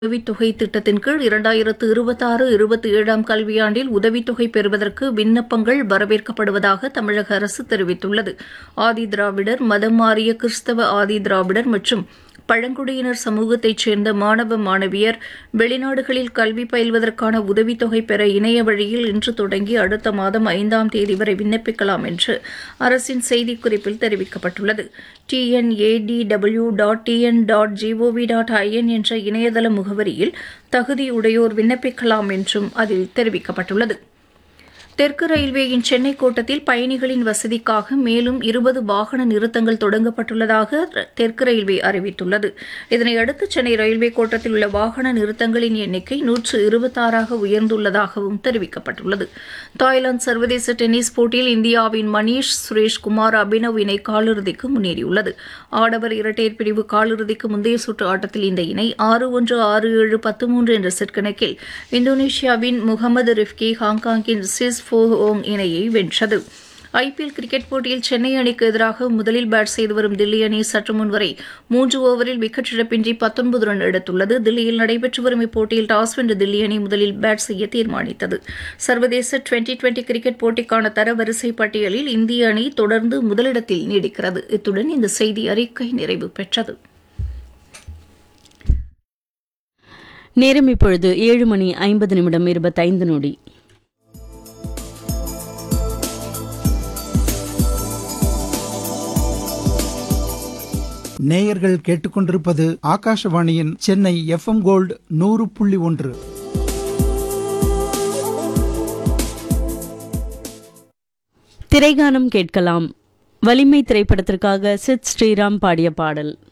உதவித்தொகை திட்டத்தின் கீழ் இரண்டாயிரத்து இருபத்தாறு இருபத்தி ஏழாம் கல்வியாண்டில் உதவித்தொகை பெறுவதற்கு விண்ணப்பங்கள் வரவேற்கப்படுவதாக தமிழக அரசு தெரிவித்துள்ளது ஆதி திராவிடர் மதம் மாறிய கிறிஸ்தவ ஆதி திராவிடர் மற்றும் பழங்குடியினர் சமூகத்தைச் சேர்ந்த மாணவ மாணவியர் வெளிநாடுகளில் கல்வி பயில்வதற்கான உதவித்தொகை பெற இணைய வழியில் இன்று தொடங்கி அடுத்த மாதம் ஐந்தாம் தேதி வரை விண்ணப்பிக்கலாம் என்று அரசின் செய்திக்குறிப்பில் தெரிவிக்கப்பட்டுள்ளது TNADTW dot TN dot GOV dot IN என்ற இணையதள முகவரியில் தகுதியுடையோர் விண்ணப்பிக்கலாம் என்றும் அதில் தெரிவிக்கப்பட்டுள்ளது தெற்கு ரயில்வேயின் சென்னை கோட்டத்தில் பயணிகளின் வசதிக்காக மேலும் இருபது வாகன நிறுத்தங்கள் தொடங்கப்பட்டுள்ளதாக தெற்கு ரயில்வே அறிவித்துள்ளது இதனையடுத்து சென்னை ரயில்வே கோட்டத்தில் உள்ள வாகன நிறுத்தங்களின் எண்ணிக்கை நூற்று இருபத்தாறாக உயர்ந்துள்ளதாகவும் தெரிவிக்கப்பட்டுள்ளது தாய்லாந்து சர்வதேச டென்னிஸ் போட்டியில் இந்தியாவின் மணீஷ் சுரேஷ்குமார் அபினவ் இணை காலிறுதிக்கு முன்னேறியுள்ளது ஆடவர் இரட்டையர் பிரிவு காலிறுதிக்கு முந்தைய சுற்று ஆட்டத்தில் இந்த இணை ஆறு ஒன்று ஆறு ஏழு பத்து மூன்று என்ற செட் கணக்கில் இந்தோனேஷியாவின் முகமது ரிஃப்கி ஹாங்காங்கின் சிஸ் ஃபோஹோங் இணையை வென்றது ஐபிஎல் கிரிக்கெட் போட்டியில் சென்னை அணிக்கு எதிராக முதலில் பேட் செய்து வரும் தில்லி அணி சற்று முன் வரை மூன்று ஓவரில் விக்கெட் இழப்பின்றி பத்தொன்பது ரன் எடுத்துள்ளது தில்லியில் நடைபெற்று வரும் இப்போட்டியில் டாஸ் வென்ற தில்லி அணி முதலில் பேட் செய்ய தீர்மானித்தது சர்வதேச டுவெண்டி டுவெண்டி கிரிக்கெட் போட்டிக்கான தரவரிசை பட்டியலில் இந்திய அணி தொடர்ந்து முதலிடத்தில் நீடிக்கிறது இத்துடன் இந்த செய்தி அறிக்கை நிறைவு பெற்றது நேரம் இப்பொழுது ஏழு மணி ஐம்பது நிமிடம் இருபத்தைந்து நொடி நேயர்கள் கேட்டுக்கொண்டிருப்பது ஆகாஷவாணியின் சென்னை எஃப்எம் கோல்டு நூறு புள்ளி ஒன்று திரைகானம் கேட்கலாம் வலிமை திரைப்படத்திற்காக சித் ஸ்ரீராம் பாடிய பாடல்